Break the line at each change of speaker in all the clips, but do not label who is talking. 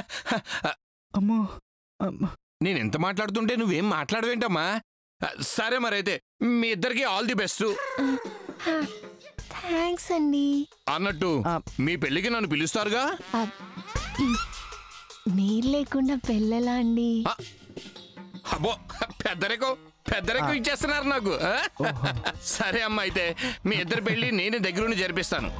అమ్మో అమ్మ.
నేను ఎంత మాట్లాడుతుంటే నువ్వేం మాట్లాడవేంటమ్మా ఆ, సరే మరైతే మీ ఇద్దరికి ఆల్ ది బెస్ట్
థ్యాంక్స్ అండి
అన్నట్టు
ఆ.
మీ పెళ్లికి నన్ను పిలుస్తారుగా
ఆ, మీరు లేకుండా పెళ్ళెలా అండి
ఆ, అబ్బో పెద్దరికం పెద్దరికం ఇచ్చేస్తున్నారు నాకు ఆ? సరే అమ్మా అయితే మీ ఇద్దరి పెళ్లి నేనే దగ్గరుండి జరిపిస్తాను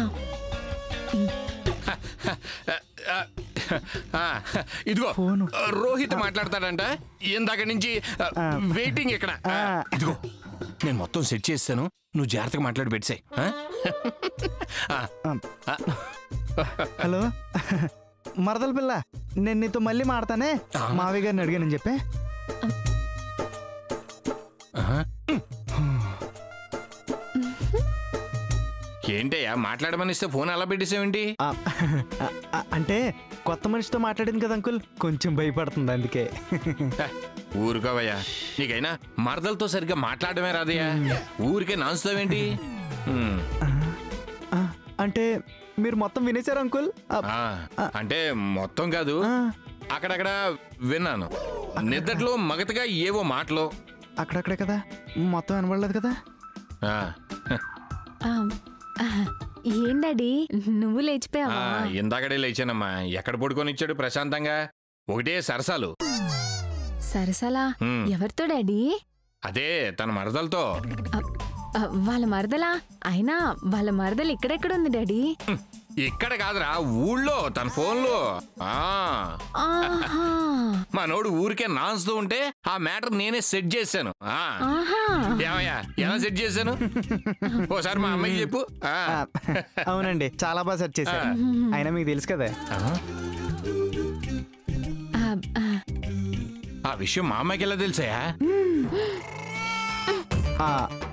ఆ, ఆ, ఇదిగో
ఫోను.
రోహిత్ మాట్లాడతాడంట ఇందాక నుంచి ఆ, వెయిటింగ్ ఇక్కడ ఆ, ఇదిగో నేను మొత్తం సెట్ చేస్తాను నువ్వు జాగ్రత్తగా మాట్లాడి పెట్టాయి
హలో మరదల పిల్ల నేను నీతో మళ్ళీ మాడతానే
ఆ.
మావి గారిని అడిగానని చెప్పే
ఏంటయ్యా మాట్లాడమనిస్తే ఫోన్ అలా పెట్టేసావేంటి
ఆ, ఆ, ఆ, అంటే కొత్త మనిషితో మాట్లాడింది కదా అంకుల్ కొంచెం భయపడుతుంది అందుకే
హ, ఊరుకోవయ్యా నీకైనా మరదలతో సరిగ్గా మాట్లాడమే రాదయ్యా ఊరికే నాన్స్తావేంటి హ్మ్.
ఆ, అంటే మీరు మొత్తం వినేశారు అంకుల్ ఆ,
ఆ, అంటే మొత్తం కాదు
ఆ,
అక్కడక్కడ విన్నాను నిద్దట్లో మగతగా ఏవో మాటలు
అక్కడక్కడే కదా మొత్తం వినబడలేదు కదా
ఆ,
ఆ, ఆ, ఏం డాడీ నువ్వు
ఆ,
లేచిపోయావా
ఇందాకడే లేచానమ్మా ఎక్కడ పడుకొని ఇచ్చాడు ప్రశాంతంగా ఒకటే సరసాలు
సరసలా
హ్మ్.
ఎవరితో డాడీ
అదే తన మరదలతో
ఆ, ఆ, వాళ్ళ మరదలా అయినా వాళ్ళ మరదలు ఇక్కడెక్కడుంది డాడీ
హ్మ్. ఇక్కడ కాదురా ఊళ్ళో తన ఫోన్లో ఆ
ఆహా
మనోడు ఊరికే నాన్స్తూ ఉంటే ఆ మ్యాటర్ నేనే సెట్ చేశాను ఆ
ఆహా
ఏమయ్యా ఎలా సెట్ చేశాను ఓసారి మా అమ్మాయికి చెప్పు ఆ.
ఆ, అవునండి చాలా బాగా సెర్చ్ చేశారు అయినా మీకు తెలుసు కదా
ఆ?
ఆ, ఆ,
ఆ విషయం మా అమ్మాయికి ఎలా తెలుసాయా
ఆ,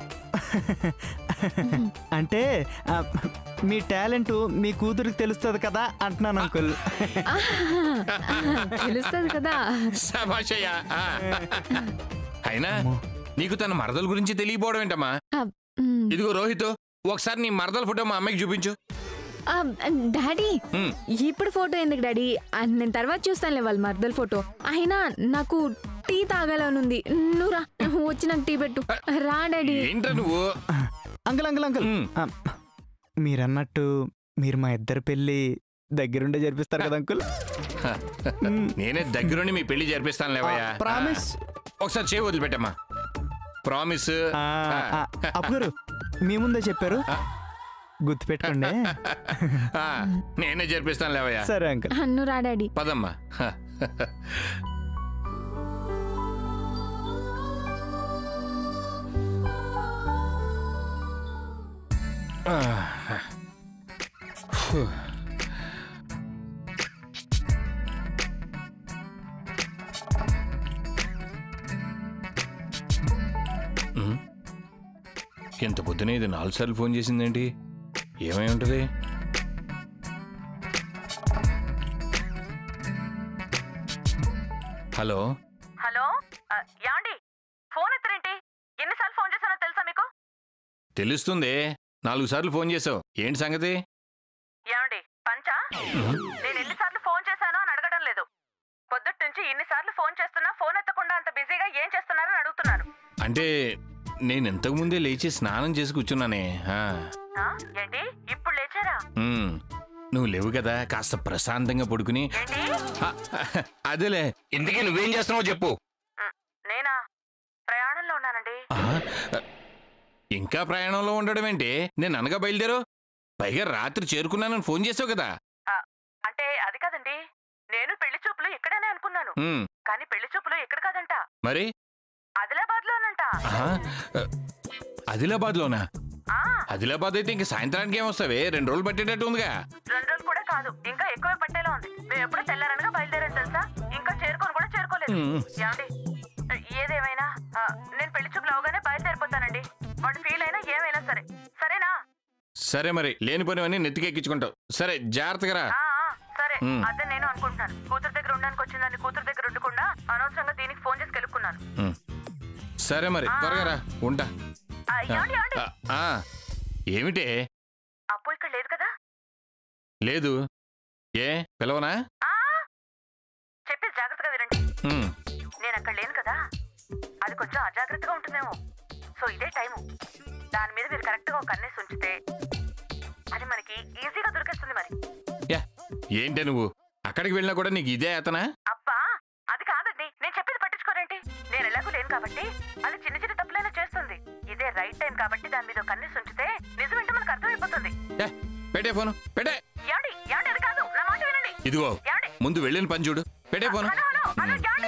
అంటే ఆ, మీ టాలెంట్ మీ కూతురికి తెలుస్తుంది కదా అంటున్నాను అంకుల్
తెలుస్తుంది కదా
శభాషయ్యా ఆ. అయినా నీకు తన మరదల గురించి తెలియపోవడం ఏంటమ్మా
ఆ, మ్,
ఇదిగో రోహిత్ ఒకసారి నీ మరదల ఫోటో మా అమ్మాయికి చూపించు
ఆ, డాడీ
హ్మ్.
ఇప్పుడు ఫోటో ఎందుకు డాడీ ఆ, నేను తర్వాత చూస్తానులే వాళ్ళ మరదల ఫోటో అయినా నాకు టీ తాగాలనుంది నువ్వు రా వచ్చి నాకు టీ పెట్టు రా డాడీ
ఏంట్రా నువ్వు
అంకుల్ అంకుల్ అంకుల్
మ్.
ఆ, మీరన్నట్టు మీరు మా ఇద్దరు పెళ్ళి దగ్గరుండే జరిపిస్తారు కదా అంకుల్
నేనే దగ్గరుండి మీ పెళ్లి జరిపిస్తాను లేవయ్యా
ప్రామిస్
ఒకసారి చేయి వదిలిపెట్టమ్మా ప్రామిస్
అప్పుడు మీ ముందే చెప్పారు
ఆ.
గుర్తుపెట్టుకోండి
ఆ, నేనే జరిపిస్తాను లేవయ్యా
సరే అంకుల్
నువ్వు రా డాడీ
పదమ్మా హ. ఆ. ఫు. ఉమ్. ఇంత పొద్దునే ఇది నాలుగు సార్లు ఫోన్ చేసిందేంటి ఏమై ఉంటుంది హలో
హలో ఆ, యాండి ఫోన్ ఎత్తరేంటి ఎన్నిసార్లు ఫోన్ చేశానో తెలుసా మీకు
తెలుస్తుంది నాలుగు సార్లు ఫోన్ చేసావు ఏంటి సంగతి
యాండి పంచా నేను ఎన్నిసార్లు ఫోన్ చేశానో అని అడగడం లేదు పొద్దుట్ నుంచి ఇన్నిసార్లు ఫోన్ చేస్తున్నా ఫోన్ ఎత్తకుండా అంత బిజీగా ఏం చేస్తున్నారని అడుగుతున్నాను
అంటే నేను ఇంతకు ముందే లేచి స్నానం చేసి కూర్చున్నానే ఆ,
ఆ, ఏంటి ఇప్పుడు లేచారా
ఉమ్, నువ్వు లేవు కదా కాస్త ప్రశాంతంగా పడుకుని
ఏంటి
ఆ, అదేలే ఇంతకీ నువ్వేం చేస్తున్నావు చెప్పు
మ్, నేనా ప్రయాణంలో ఉన్నానండి
ఆ, ఇంకా ప్రయాణంలో ఉండడం ఏంటి నేను అనగా బయలుదేరు పైగా రాత్రి చేరుకున్నానని ఫోన్ చేసావు కదా
అంటే అది కాదండి నేను పెళ్లి చూపులు ఇక్కడేనే అనుకున్నాను
ఉమ్,
కానీ పెళ్లి చూపులు ఇక్కడ కాదంట
మరి
ఆదిలాబాద్ లోనంట
ఆహా, ఆదిలాబాద్లోనా
ఆ,
ఆదిలాబాద్ అయితే ఇంక సాయంత్రానికి ఏమొస్తావే రెండు రోజులు పట్టేటట్టు ఉందిగా
రెండు రోజులు కూడా కాదు ఇంకా ఎక్కువే పట్టేలా ఉంది మేము ఎప్పుడు తెల్లారనగా బయలుదేరాను తెలుసా ఇంకా చేరుకొని కూడా చేరుకోలేదు
మ్మ్.
ఏమండి ఏదేమైనా ఆ, నేను పెళ్లి చూపులు అవగానే బయలుదేరిపోతానండి వాడు ఫీల్ అయినా ఏమైనా సరే సరేనా
సరే మరి లేని పని అన్ని నెత్తికెక్కించుకుంటావు సరే జాగ్రత్తగా రా
ఆ, ఆ, సరే
మ్మ్.
అదే నేను అనుకుంటున్నాను కూతురు దగ్గర ఉండడానికి వచ్చిందని కూతురు దగ్గర ఉండకుండా అనవసరంగా దీనికి ఫోన్ చేసి కెలుక్కున్నాను
ఉమ్. సరే మరి త్వరగా రా ఉంటా
ఆ, ఏమండి ఏమండి
ఆ, ఆ, ఏమిటే
అప్పు ఇక్కడ లేదు కదా
లేదు ఏ పిలవనా
ఆ
హ్మ్.
నేను అక్కడ లేను కదా అది కొంచెం అజాగ్రత్తగా ఉంటుందేమో సో ఇదే టైము దాని మీద మీరు కరెక్ట్గా ఒక కన్నేసి ఉంచితే అది మనకి ఈజీగా దొరికేస్తుంది మరి
యా ఏంటే నువ్వు అక్కడికి వెళ్ళినా కూడా నీకు ఇదే అతనా
అబ్బా అది కాదండి నేను చెప్పేది పట్టించుకోరేంటి నేను ఎలాగూ లేను కాబట్టి అది చిన్న చిన్న తప్పులైనా చేస్తుంది ఇదే రైట్ టైం కాబట్టి దాని మీద ఒక కన్నేసి ఉంచితే నిజమేంటో మనకు అర్థమైపోతుంది
యా పెట్టే ఫోను పెట్టే
ఏమండి ఏమండి అది కాదు నా మాట వినండి
ఇదిగో
ఏమండి
ముందు వెళ్ళిన పని చూడు పెట్టే ఫోను
హలో హలో హలో ఏమండి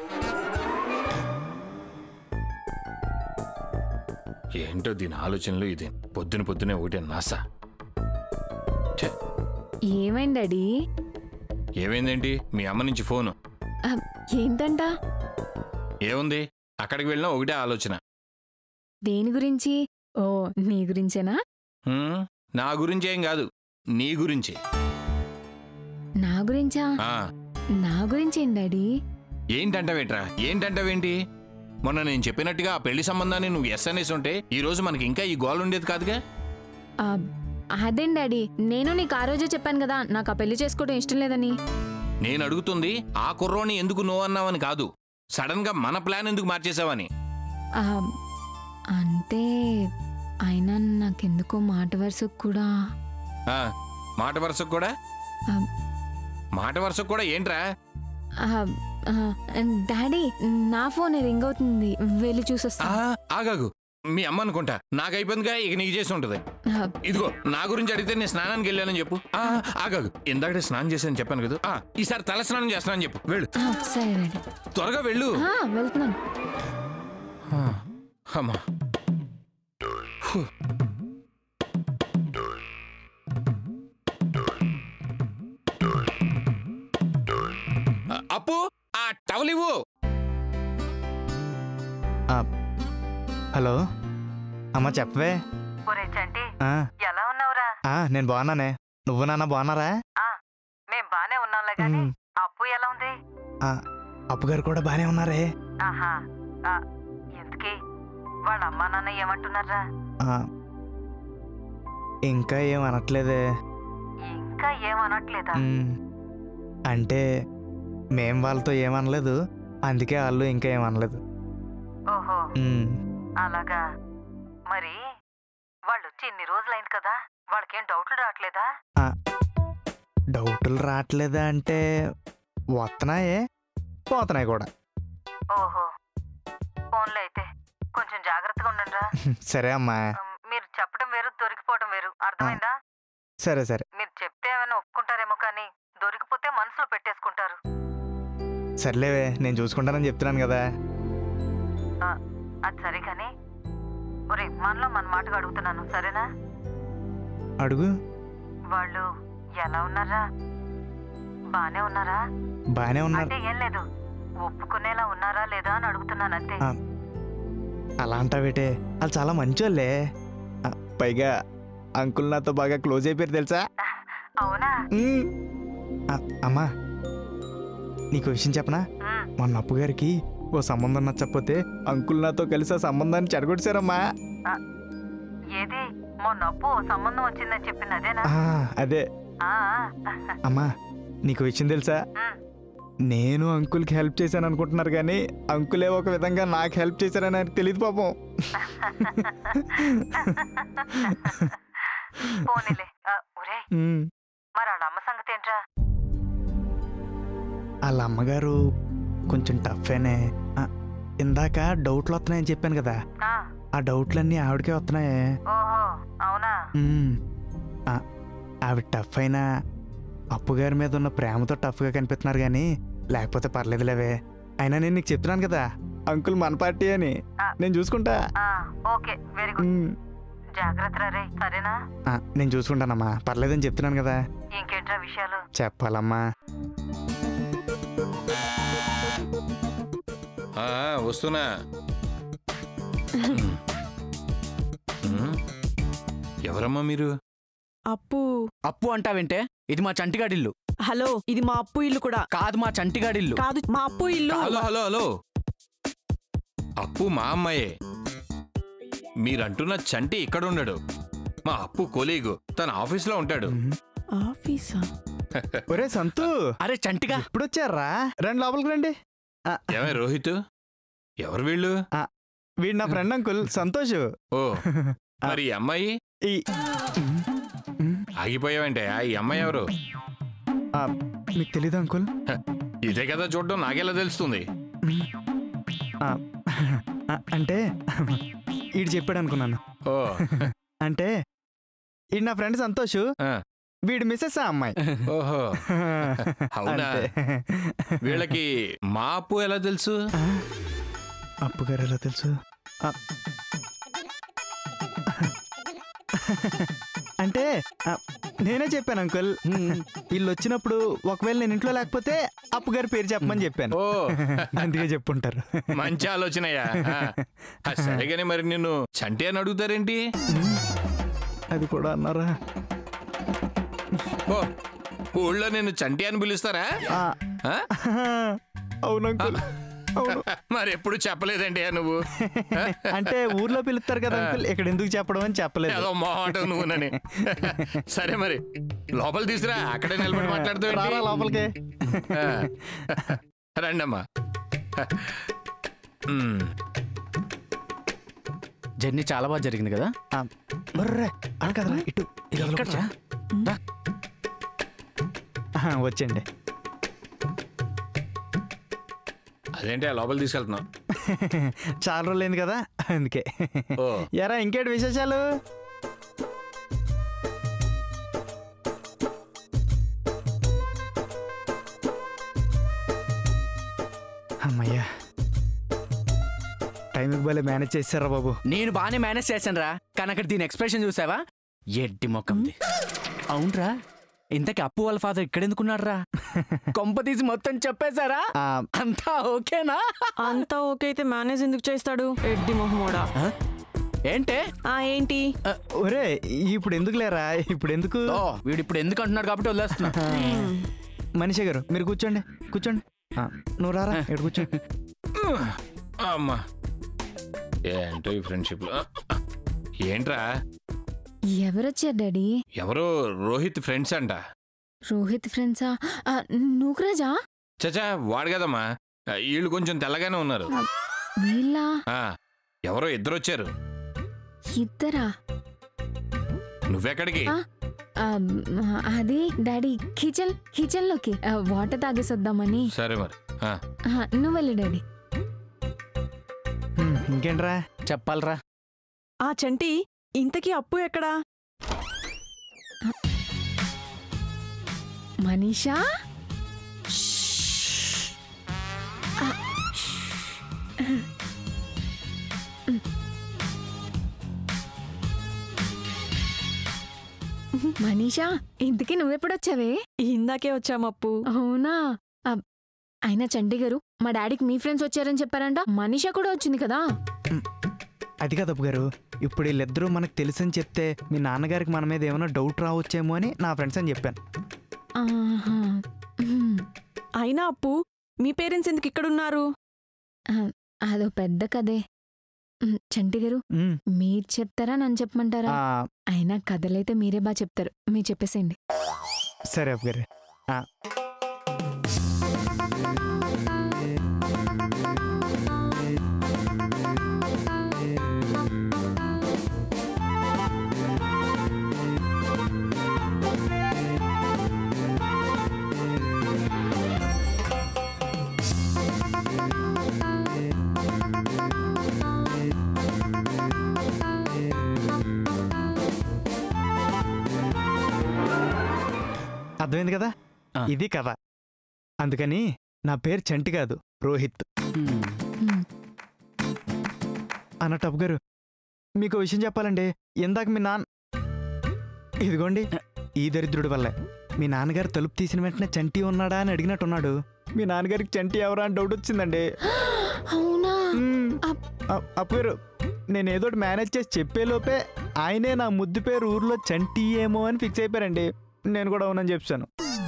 ఏంటో దీని ఆలోచనలు ఇది పొద్దున పొద్దునే ఒకటే నాస ఛే,
ఏమైంది డాడీ
ఏమైందేంటి మీ అమ్మ నుంచి ఫోను
ఆ, ఏంటంట
ఏముంది అక్కడికి వెళ్ళినా ఒకటే ఆలోచన
దేని గురించి ఓ నీ గురించేనా
హ్మ్? నా గురించి ఏం కాదు నీ గురించి
నా గురించా
ఆ
నా గురించి ఏంటి డాడీ
ఏంటంటావేంట్రా ఏంటంటావేంటి మొన్న నేను చెప్పినట్టుగా ఆ పెళ్లి సంబంధాన్ని నువ్వు ఎస్ అనేసి ఉంటే ఈ రోజు మనకి ఇంకా ఈ గోల్ ఉండేది కాదుగా
ఆ, అదేం డాడీ నేను నీకు ఆ రోజే చెప్పాను కదా నాకు ఆ పెళ్లి చేసుకోవడం ఇష్టం లేదని
నేను అడుగుతుంది ఆ కుర్రోని ఎందుకు నో అన్నావని కాదు సడన్ గా మన ప్లాన్ ఎందుకు మార్చేసావని
ఆ, అంటే అయినా నాకెందుకో మాట వరుసకు కూడా
ఆ, మాట వరుసకు కూడా
ఆ,
మాట వరుసకు కూడా ఏంట్రా
ఆ, ఆ, డాడీ నా ఫోన్ రింగ్ అవుతుంది వెళ్ళి చూసొస్తా
ఆ, ఆగాగు మీ అమ్మ అనుకుంటా నాకు అయిపోయిందిగా ఇక నీకు చేసి ఉంటది
ఆ,
ఇదిగో నా గురించి అడిగితే నేను స్నానానికి వెళ్ళానని చెప్పు ఆ, ఆగాగు ఇందాక స్నానం చేశాను చెప్పాను కదా ఆ, ఈసారి తల స్నానం చేస్తానని చెప్పు వెళ్ళు
ఆ, సరే డాడీ
త్వరగా వెళ్ళు
ఆ, వెళ్తున్నాను
ఆ, అమ్మా హు. ఆ, అప్పు ఆ టవల్ ఇవ్వు
హలో అమ్మ చెప్పవే
ఒరే చంటి
ఆ,
ఎలా ఉన్నావురా
ఆ, నేను బాగున్నానే నువ్వు నాన్న బాగున్నారా
ఆ మేం బానే ఉన్నాంలే గాని
ఉమ్,
అప్పు ఎలా ఉంది
ఆ, అప్పుగారు కూడా బాగానే ఉన్నారే
ఆహా ఆ, ఎందుకే వాళ్ళ అమ్మా నాన్న ఏమంటున్నారా
ఆ, ఇంకా ఏం అనట్లేదే
ఇంకా ఏమనట్లేదా
ఉమ్, అంటే మేం వాళ్ళతో ఏమనలేదు అందుకే వాళ్ళు ఇంకా ఏమనలేదు
ఓహో
ఉమ్,
అలాగా మరి వాళ్ళు వచ్చి ఇన్ని రోజులైంది కదా వాళ్ళకేం డౌట్లు రావట్లేదా
డౌట్లు రావట్లేదా అంటే వస్తున్నాయే పోతున్నాయి కూడా
ఓహో ఫోన్లో అయితే కొంచెం జాగ్రత్తగా ఉండండిరా
సరే అమ్మా
ఉమ్, మీరు చెప్పడం వేరు దొరికిపోవడం వేరు అర్థమైందా
సరే సరే
మీరు చెప్తే ఏమైనా ఒప్పుకుంటారేమో కానీ దొరికిపోతే మనసులో పెట్టేసుకుంటారు
సర్లేవే నేను చూసుకుంటానని చెప్తున్నాను కదా
అది సరే కానీ ఒరే మనలో మన మాటగా అడుగుతున్నాను సరేనా
అడుగు
వాళ్ళు ఎలా ఉన్నారా బానే ఉన్నారా
బాగానే ఉన్నారు
అంటే ఏం లేదు ఒప్పుకునేలా ఉన్నారా లేదా అని అడుగుతున్నాను అంతే
ఆ, అలా అంటావేటే వాళ్ళు చాలా మంచోళ్ళే ఆ, పైగా అంకుల్ నాతో బాగా క్లోజ్ అయిపోయారు తెలుసా
అవునా
ఉమ్. ఆ, అమ్మా నీకు విషయం చెప్పనా
ఉమ్,
మొన్న అప్పు గారికి ఓ సంబంధం నచ్చకపోతే అంకుల్ నాతో కలిసి ఆ సంబంధాన్ని చెడగొట్టారమ్మా
ఏది మొన్న అప్పు సంబంధం వచ్చిందని చెప్పింది అదేనా
ఆ, అదే
ఆ,
అమ్మా నీకు విషయం తెలుసా
ఉమ్,
నేను అంకుల్కి హెల్ప్ చేశాను అనుకుంటున్నారు కానీ అంకులే ఒక విధంగా నాకు హెల్ప్ చేశారని ఆయనకు తెలియదు పాపం
పోనీలే ఆ, ఒరే
ఉమ్.
మరి వాళ్ళ అమ్మ సంగతి ఏంట్రా
వాళ్ళ అమ్మగారు కొంచెం టఫేనే ఆ, ఇందాక డౌట్లు వస్తున్నాయని చెప్పాను కదా
ఆ,
ఆ డౌట్లన్నీ ఆవిడకే వస్తున్నాయే
ఓహో అవునా
ఉమ్. ఆ, ఆవిడ టఫ్ అయినా అప్పుగారి మీద ఉన్న ప్రేమతో టఫ్గా కనిపిస్తున్నారు కానీ లేకపోతే పర్లేదులేవే అయినా నేను నీకు చెప్తున్నాను కదా అంకుల్ మన పార్టీ అని
ఆ.
నేను చూసుకుంటా
ఆ, ఓకే వెరీ గుడ్
ఉమ్.
జాగ్రత్త రే సరేనా
ఆ, నేను చూసుకుంటానమ్మా పర్లేదని చెప్తున్నాను కదా
ఇంకేంట్రా విషయాలు
చెప్పాలమ్మా
ఆ, వస్తున్నా ఉమ్. ఉమ్. ఎవరమ్మా మీరు
అప్పు
అప్పు అంటావంటే ఇది మా చంటిగాడిల్లు
హలో ఇది మా అప్పు ఇల్లు కూడా
కాదు మా చంటిగాడిల్లు
కాదు మా అప్పు ఇల్లు
హలో హలో హలో అప్పు మా అమ్మాయే మీరంటున్న చంటి ఇక్కడ ఉండడు మా అప్పు కొలీగు తన ఆఫీస్లో ఉంటాడు
ఆఫీసా
ఒరే సంతు
అరే చంటిగా
ఇప్పుడు వచ్చారా రండి లోపలికి రండి ఆ,
ఏమే రోహిత్ ఎవరు వీళ్ళు
వీడు నా ఫ్రెండ్ అంకుల్ సంతోష్
ఓ మరి ఈ అమ్మాయి
ఈ ఉమ్, ఉమ్,
ఆగిపోయావంటే ఈ అమ్మాయి ఎవరు
ఆ, మీకు తెలీదు అంకుల్
ఇదే కదా చూడడం నాకెలా తెలుస్తుంది
ఉమ్, ఆ, ఆ, అంటే ఈడు చెప్పాడు అనుకున్నాను
ఓ
అంటే ఈడు నా ఫ్రెండ్ సంతోష్
ఆ.
వీడు మిస్సెస్ ఆ అమ్మాయి
ఓహో అవునా?
అంతే.
వీళ్ళకి మా అప్పు ఎలా తెలుసు
ఆ, అప్పు గారు ఎలా తెలుసు ఆ. అంటే ఆ, నేనే చెప్పాను అంకుల్ వీళ్ళు వచ్చినప్పుడు ఒకవేళ నేను ఇంట్లో లేకపోతే అప్పు గారి పేరు చెప్పమని చెప్పాను
ఓ
అందుకే చెప్పుంటారు
మంచి ఆలోచనయ్యా ఆ. ఆ, సరే గాని మరి నిన్ను చంటి అని అడుగుతారేంటి
అది కూడా అన్నారా
ఓ ఊళ్ళో నిన్ను చంటి అని పిలుస్తారా
ఆ,
ఆ?
అవును అంకుల్ అవును
మరి ఎప్పుడు చెప్పలేదండి నువ్వు ఆ?
అంటే ఊర్లో పిలుస్తారు కదా అంకుల్ ఇక్కడ ఎందుకు చెప్పడం అని చెప్పలేదు
ఏదో మొహమాట నువ్వునని సరే మరి లోపల తీసురా అక్కడే నిలబడి మాట్లాడుతూ
రారా లోపలికి
రండమ్మా ఉమ్,
జర్నీ చాలా బాగా జరిగింది కదా
ఆ, బర్రే అలా కదరా ఇటు ఈ గదిలో
ఎక్కడ్రా?
కూర్చో. ఆహా, వచ్చండి
అదేంటి ఆ లోపల తీసుకెళ్తున్నావు
చాలా రోజులైంది కదా అందుకే
ఓ
ఎరా ఇంకేటి విశేషాలు అమ్మయ్యా టైంకి భలే మేనేజ్ చేశారా బాబు
నేను బాగానే మేనేజ్ చేశాను రా కానీ అక్కడ దీని ఎక్స్ప్రెషన్ చూసావా ఎడ్డి మొక్కంది అవునరా ఇంతకీ అప్పు వాళ్ళ ఫాదర్ ఇక్కడెందుకున్నాడు రా కొంప తీసి మొత్తం చెప్పేశారా
ఆ,
అంతా ఓకేనా
అంతా ఓకే అయితే మేనేజ్ ఎందుకు చేస్తాడు ఎడ్డి మొహమోడా
ఆ? ఏంటే
ఆ ఏంటి
ఒరే ఇప్పుడు ఎందుకు లేరా ఇప్పుడు ఎందుకు
ఓ వీడు ఇప్పుడు ఎందుకు అంటున్నాడు కాబట్టి వదిలేస్తున్నా
మనిషి గారు మీరు కూర్చోండి కూర్చోండి ఆ, నువ్వు రారా ఇక్కడ కూర్చో
అమ్మా ఏంటో ఈ ఫ్రెండ్షిప్ లో ఏంట్రా
ఎవరొచ్చారు డాడీ
ఎవరో రోహిత్ ఫ్రెండ్స్ అంట
రోహిత్ ఫ్రెండ్సా ఆ, నూకరాజా
చచా వాడు కదమ్మా వీళ్ళు కొంచెం తెల్లగానే ఉన్నారు
వీళ్ళ
ఆ, ఎవరో ఇద్దరు వచ్చారు
ఇద్దరా
నువ్వెక్కడికి
ఆ? ఆ, అది డాడీ కిచెన్ కిచెన్ లోకి ఆ, వాటర్ తాగేసొద్దామని
సరే మరి ఆ,
ఆ, నువ్వు వెళ్ళు డాడీ
హ్మ్, ఇంకేంట్రా
చెప్పాలరా
ఆ చంటి ఇంతకీ అప్పు ఎక్కడా
మనీషా ఆ, మనీషా ఇంతకీ నువ్వెప్పుడొచ్చావే
ఇందాకే వచ్చాం అప్పు
అవునా అబ్, అయినా చంటి గారు మా డాడీకి మీ ఫ్రెండ్స్ వచ్చారని చెప్పారంట మనీషా కూడా వచ్చింది కదా
అది కాదు గారు ఇప్పుడు వీళ్ళిద్దరూ మనకు తెలుసని చెప్తే మీ నాన్నగారికి మన మీద ఏమైనా డౌట్ రావచ్చేమో అని నా ఫ్రెండ్స్ అని చెప్పాను
ఆహా. ఉమ్.
అయినా అప్పు మీ పేరెంట్స్ ఎందుకు ఇక్కడ ఉన్నారు
అదో పెద్ద కదే ఉమ్, చంటి గారు
ఉమ్,
మీరు చెప్తారా నన్ను చెప్పమంటారా
ఆ,
అయినా కథలైతే మీరే బాగా చెప్తారు మీరు చెప్పేసేయండి
సరే అప్పు గారు ఆ, అర్థమైంది కదా
ఆ.
ఇది కథ అందుకని నా పేరు చంటి కాదు రోహిత్
హ్మ్.
ఉమ్,
అన్న టప్ గారు మీకు ఓ విషయం చెప్పాలండి ఇందాక మీ నాన్న ఇదిగోండి ఈ దరిద్రుడి వల్లే మీ నాన్నగారు తలుపు తీసిన వెంటనే చంటి ఉన్నాడా అని అడిగినట్టున్నాడు మీ నాన్నగారికి చంటి ఎవరా అని డౌట్ వచ్చిందండి
అవునా
మ్మ్.
అప్-
అ- అప్పు గారు నేను ఏదో ఒకటి మేనేజ్ చేసి చెప్పేలోపే ఆయనే నా ముద్దు పేరు ఊర్లో చంటి ఏమో అని ఫిక్స్ అయిపోయారండి నేను కూడా అవునని చెప్పాను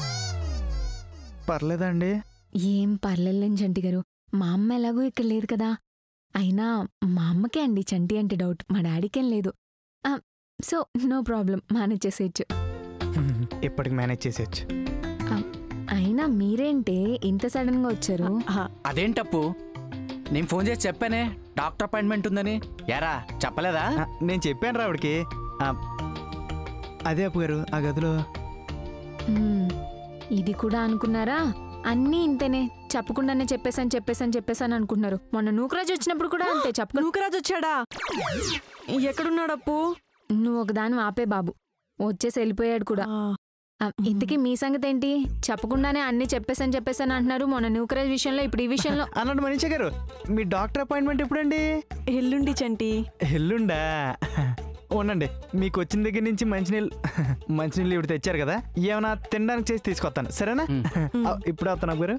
పర్లేదండి
ఏం పర్లేదులేండి చంటి గారు మా అమ్మ ఎలాగో ఇక్కడ లేదు కదా అయినా మా అమ్మకే అండి చంటి అంటే డౌట్ మా డాడీకేం లేదు ఆ, సో నో ప్రాబ్లం మేనేజ్ చేసేయచ్చు
ఇప్పటికి మేనేజ్ చేసేయచ్చు
అయినా మీరేంటే ఇంత సడన్ గా వచ్చారు
ఆహా,
అదేంటప్పు నేను ఫోన్ చేసి చెప్పానే డాక్టర్ అపాయింట్మెంట్ ఉందని యారా చెప్పలేదా
ఆ, నేను చెప్పాను రా ఆవిడకి ఆ, అదే అప్పు గారు ఆ గదిలో
మ్మ్. ఇది కూడా అనుకున్నారా అన్నీ ఇంతేనే చెప్పకుండానే చెప్పేసాను చెప్పేసాను చెప్పేసాను అనుకుంటున్నారు మొన్న నూకరాజు వచ్చినప్పుడు కూడా అంతే చెప్పకుండా
నూకరాజు వచ్చాడా ఎక్కడున్నాడు అప్పు
నువ్వు ఒకదాని ఆపే బాబు వచ్చేసి వెళ్ళిపోయాడు కూడా
ఆ,
ఆ, ఇంతకీ మీ సంగతి ఏంటి చెప్పకుండానే అన్ని చెప్పేసాను చెప్పేసాను అంటున్నారు మొన్న నూకరాజ్ విషయంలో ఇప్పుడు ఈ విషయంలో
అన్నట్టు మనీషా గారు మీ డాక్టర్ అపాయింట్మెంట్ ఎప్పుడండి
ఎల్లుండి చంటి
ఎల్లుండా ఉండండి మీకు వచ్చిన దగ్గర నుంచి మంచినీళ్ళు మంచినీళ్ళు ఇప్పుడు తెచ్చారు కదా ఏమైనా తినడానికి చేసి తీసుకొస్తాను సరేనా
మ్.
ఆ, ఇప్పుడు వస్తాను గారు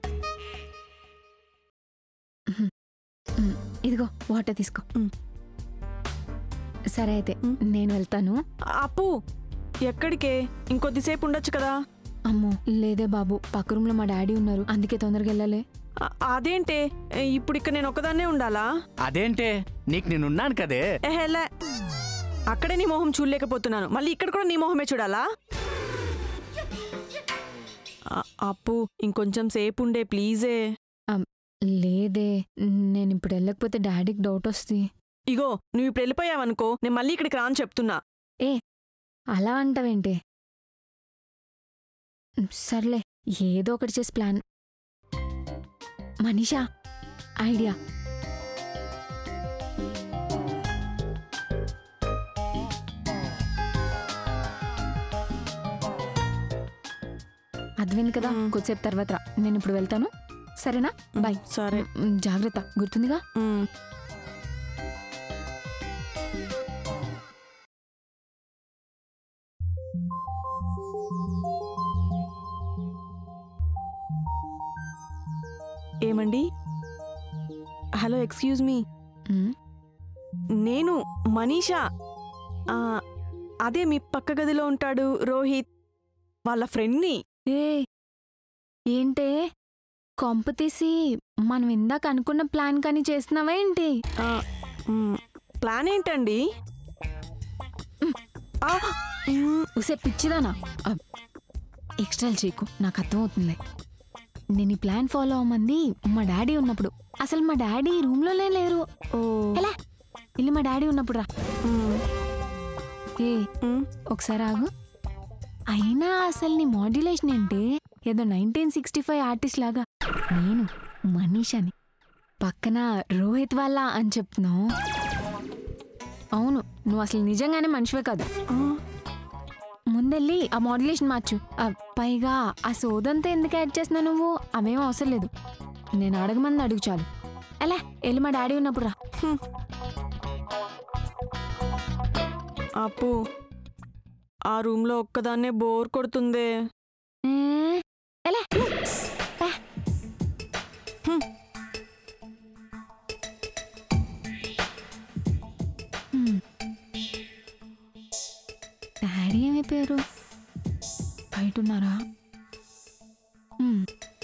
మ్మ్. ఇదిగో వాటర్ తీసుకో
మ్మ్.
సరే అయితే
మ్మ్.
నేను వెళ్తాను
అప్పు ఎక్కడికే ఇంకొద్దిసేపు ఉండొచ్చు కదా
అమ్మో లేదే బాబు పక్క రూమ్ లో మా డాడీ ఉన్నారు అందుకే తొందరగా వెళ్ళాలి
ఆ, అదేంటే ఇప్పుడు ఇక్కడ నేను ఒక్కదాన్నే ఉండాలా
అదేంటే నీకు నేనున్నాను కదే
ఏహేలే అక్కడే నీ మొహం చూడలేకపోతున్నాను మళ్ళీ ఇక్కడ కూడా నీ మొహమే చూడాలా ఆ, అప్పు ఇంకొంచెం సేపు ఉండే ప్లీజే
లేదే నేను ఇప్పుడు వెళ్ళకపోతే డాడీకి డౌట్ వస్తుంది
ఇగో నువ్వు ఇప్పుడు వెళ్ళిపోయావనుకో నేను మళ్ళీ ఇక్కడికి రాని చెప్తున్నా
అలా అంటావేంటి సర్లే ఏదో ఒకటి చేసి ప్లాన్ మనీషా ఐడియా అర్థమైంది కదా
మ్మ్.
కొద్దిసేపు తర్వాత రా నేను ఇప్పుడు వెళ్తాను సరేనా బాయ్
సరే
మ్, జాగ్రత్త గుర్తుందిగా
ఉమ్. ఏమండి హలో ఎక్స్క్యూజ్ మీ
మ్,
నేను మనీషా ఆ, అదే మీ పక్క గదిలో ఉంటాడు రోహిత్ వాళ్ళ ఫ్రెండ్ని
ఏ ఏంటే కొంప తీసి మనం ఇందాక అనుకున్న ప్లాన్ కానీ చేస్తున్నావా ఏంటి
ఆ, మ్, ప్లాన్ ఏంటండి ఆ, మ్,
ఉసే పిచ్చిదానా అబ్, ఎక్స్ట్రాలు చేయకు నాకు అర్థమవుతుంది నేను ఈ ప్లాన్ ఫాలో అవ్వమంది మా డాడీ ఉన్నప్పుడు అసలు మా డాడీ రూమ్లోనే లేరు
ఓ
ఎలా ఇల్లు మా డాడీ ఉన్నప్పుడు రా
మ్,
ఏ
మ్,
ఒకసారి ఆగు అయినా అసలు నీ మాడ్యులేషన్ ఏంటి ఏదో నైన్టీన్ సిక్స్టీ ఫైవ్ ఆర్టిస్ట్ లాగా నేను మనీషాని పక్కన రోహిత్ వాళ్ళ అని చెప్తున్నావు అవును నువ్వు అసలు నిజంగానే మనిషివే కాదు
ఆ,
ముందెళ్ళి ఆ మాడ్యులేషన్ మార్చు ఆ, పైగా ఆ సోదంతా ఎందుకు యాడ్ చేస్తున్నావు నువ్వు అవేం అవసరం లేదు నేను అడగమని అడుగు చాలు ఎలా వెళ్ళి మా డాడీ ఉన్నప్పుడు రా
అప్పు ఆ రూమ్లో ఒక్కదాన్నే బోర్ కొడుతుందే
ఏ, ఎలా పా.
హ్మ్.
హ్మ్. డాడీ ఏమైపోయారు బయట ఉన్నారా హ్మ్.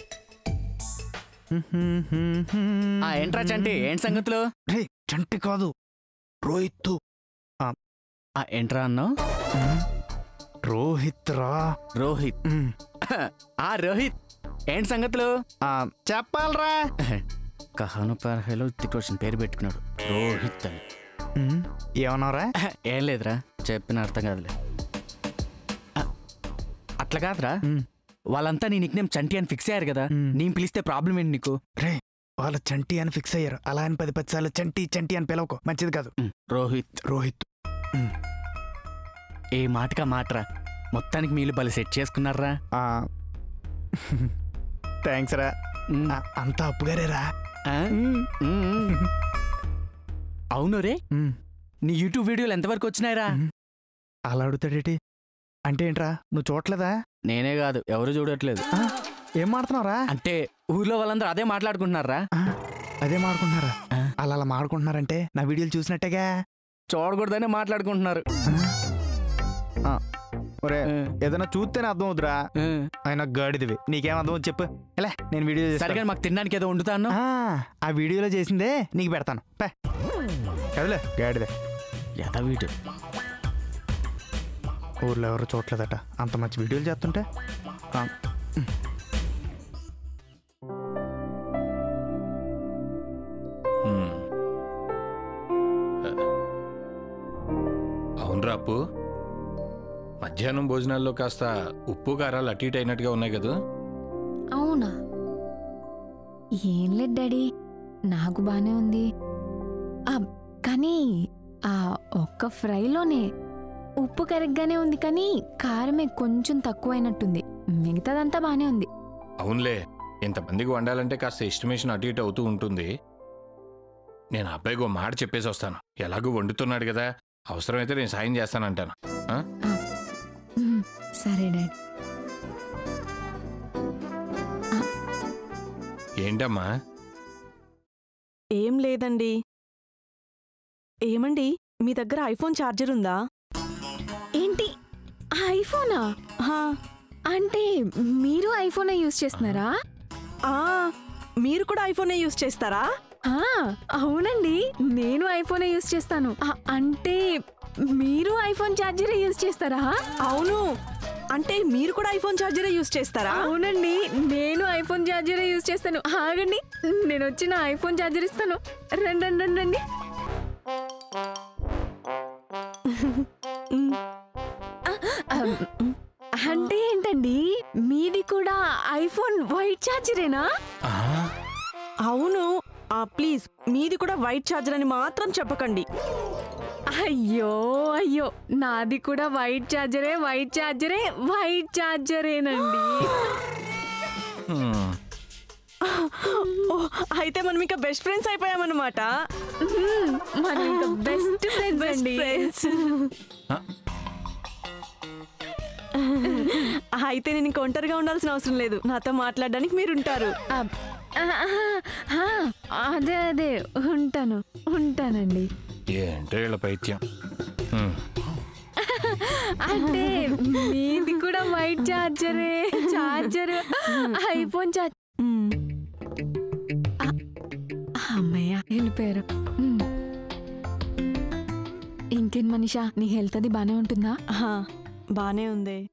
ఆ ఏంట్రా చంటి ఏంటి సంగతులు
రే చంటి కాదు రోహిత్
ఆ ఏంట్రా అన్నావు
రోహిత్ రా
రోహిత్
మ్.
ఆ రోహిత్ ఏంటి సంగతులు
ఆ, చెప్పాలరా
కహాను పర్హలో తిక్కోసిన పేరు పెట్టుకున్నాడు రోహిత్ అని
మ్, ఏమన్నావురా
ఏం లేదురా చెప్పిన అర్థం కాదులే ఆ, అట్లా కాదురా
మ్.
వాళ్ళంతా నీ నిక్నేమ్ చంటి అని ఫిక్స్ అయ్యారు కదా
మ్.
నేను పిలిస్తే ప్రాబ్లం ఏంటి నీకు
రే వాళ్ళు చంటి అని ఫిక్స్ అయ్యారు అలా అని పది పది సార్లు చంటి చంటి అని పిలవకు మంచిది కాదు
మ్, రోహిత్
రోహిత్
ఏ మాటకా మాటరా మొత్తానికి మీరు బలి సెట్ చేసుకున్నారా
థ్యాంక్స్ రా
మ్,
ఆ, అంతా అప్పుగారేరా
ఆ?
మ్.
మ్, మ్. అవును రే
మ్.
నీ యూట్యూబ్ వీడియోలు ఎంతవరకు వచ్చినాయిరా
మ్. అలా అడుగుతాడేటి అంటే ఏంట్రా నువ్వు చూడలేదా
నేనే కాదు ఎవరు చూడట్లేదు
ఆ, ఏం మాడుతున్నావురా
అంటే ఊర్లో వాళ్ళందరూ అదే మాట్లాడుకుంటున్నారా
ఆ, అదే మాడుకుంటున్నారా
ఆ.
అలా అలా మాడుకుంటున్నారంటే నా వీడియోలు చూసినట్టేగా
చూడకూడదనే మాట్లాడుకుంటున్నారు
ఆ, ఒరే
ఆ,
ఏదైనా చూస్తేనే అర్థం అవుతురా
ఆ.
ఆయన గాడిదివి నీకేం అర్థం అవుతుంది చెప్పు ఎలా నేను వీడియో చేస్తాను.
సరిగా మాకు తినడానికి ఏదో వండుతాను
ఆ, ఆ వీడియోలో చేసిందే నీకు పెడతాను పే కదలే గాడిదే
యథా వీడు
ఊర్లో ఎవరు చూడలేదట అంత మంచి వీడియోలు చేస్తుంటే ఆ,
అవునరా అప్పు మధ్యాహ్నం భోజనాల్లో కాస్త ఉప్పు కారాలు అటు ఇటు అయినట్టుగా ఉన్నాయి కదా
అవునా ఏం లేదు డాడీ నాకు బానే ఉంది ఆ, కానీ ఆ ఒక్క ఫ్రైలోనే ఉప్పు కరెక్ట్గానే ఉంది కానీ కారమే కొంచెం తక్కువైనట్టుంది మిగతాదంతా బానే ఉంది
అవునులే ఇంతమందికి వండాలంటే కాస్త ఎస్టిమేషన్ అటు ఇటు అవుతూ ఉంటుంది నేను ఆ అబ్బాయికి ఓ మాట చెప్పేసి వస్తాను ఎలాగో వండుతున్నాడు కదా అవసరమైతే నేను సాయం చేస్తానంటాను
మ్మ్, సరే డాడీ
ఏంటమ్మా
ఏం లేదండి ఏమండి మీ దగ్గర ఐఫోన్ ఛార్జర్ ఉందా
ఏంటి ఐఫోనా
హా,
అంటే మీరు ఐఫోనే యూజ్ చేస్తున్నారా
ఆ, మీరు కూడా ఐఫోనే యూజ్ చేస్తారా
ఆ, అవునండి నేను ఐఫోనే యూజ్ చేస్తాను ఆ, అంటే మీరు ఐఫోన్ ఛార్జరే యూజ్ చేస్తారా
అవును అంటే మీరు కూడా ఐఫోన్ ఛార్జరే యూజ్ చేస్తారా
అవునండి నేను ఐఫోన్ ఛార్జరే యూజ్ చేస్తాను ఆగండి నేను వచ్చి నా ఐఫోన్ ఛార్జర్ ఇస్తాను రండి రండి రండి రండి
మ్,
ఆ, అంటే ఏంటండి మీది కూడా ఐఫోన్ వైట్ ఛార్జరేనా
ఆ,
అవును ఆ ప్లీజ్ మీది కూడా వైట్ ఛార్జర్ అని మాత్రం చెప్పకండి
అయ్యో అయ్యో నాది కూడా వైట్ ఛార్జరే వైట్ ఛార్జరే వైట్ ఛార్జరేనండి
హ్మ్.
ఓ, అయితే మనం ఇంకా బెస్ట్ ఫ్రెండ్స్ అయిపోయామన్నమాట
మ్మ్, మనం ఇంకా బెస్ట్ ఫ్రెండ్స్
బెస్ట్
అండి
ఫ్రెండ్స్
ఆ,
అయితే నేను ఇంక ఒంటరిగా ఉండాల్సిన అవసరం లేదు నాతో మాట్లాడడానికి మీరు ఉంటారు
అబ్- ఆ, ఆ, ఆ, అదే అదే ఉంటాను ఉంటానండి
ఏంటో వీళ్ళ పైత్యం హ్మ్.
అంటే మీది కూడా వైట్ ఛార్జరే ఛార్జర్ ఐఫోన్ ఛార్జర్
మ్,
అమ్మయ్య వెళ్ళిపోయారు మ్మ్. ఇంకేం మనిషా నీ హెల్త్ అది బానే ఉంటుందా
హా, బానే ఉంది